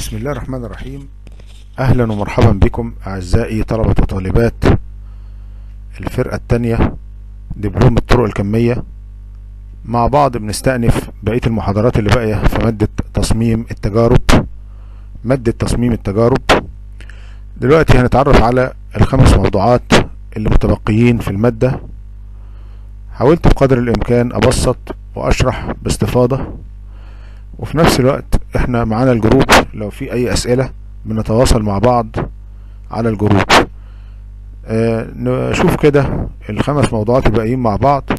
بسم الله الرحمن الرحيم اهلا ومرحبا بكم اعزائي طلبة وطالبات الفرقة التانية دبلوم الطرق الكمية مع بعض بنستأنف بقية المحاضرات اللي باقية في مادة تصميم التجارب مادة تصميم التجارب دلوقتي هنتعرف على الخمس موضوعات اللي متبقيين في المادة حاولت بقدر الامكان ابسط واشرح باستفاضة وفي نفس الوقت احنا معانا الجروب لو في اي اسئلة بنتواصل مع بعض على الجروب آه نشوف كده الخمس موضوعات الباقيين مع بعض